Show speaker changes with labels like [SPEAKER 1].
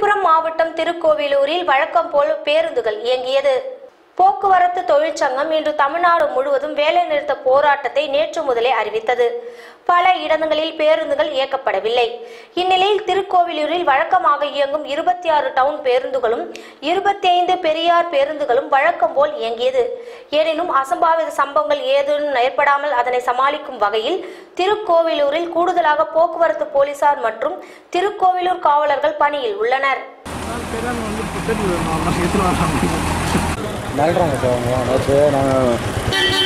[SPEAKER 1] விழுப்புரம் மாவட்டம் திருக்கோவிலூரில் வழக்கம் போல் பேருந்துகள் இயங்கியது போக்குவரத்து தொழிற்சங்கம் இன்று தமிழ்நாடு முழுவதும் வேலைநிறுத்த போராட்டத்தை நேற்று முதலே அறிவித்தது பல இடங்களில் பேருந்துகள் இயக்கப்படவில்லை இந்நிலையில் திருக்கோவிலூரில் வழக்கமாக இயங்கும் இருபத்தி ஆறு டவுன் பேருந்துகளும் இருபத்தி ஐந்து பெரியார் பேருந்துகளும் வழக்கம் போல் இயங்கியது எனினும் அசம்பாவித சம்பவங்கள் ஏதேனும் ஏற்படாமல் அதனை சமாளிக்கும் வகையில் திருக்கோவிலூரில் கூடுதலாக போக்குவரத்து போலீசார் மற்றும் திருக்கோவிலூர் காவலர்கள் பணியில் உள்ளனர்
[SPEAKER 2] மிரட்டுறாங்க சார் அவங்க நேற்று நாங்கள்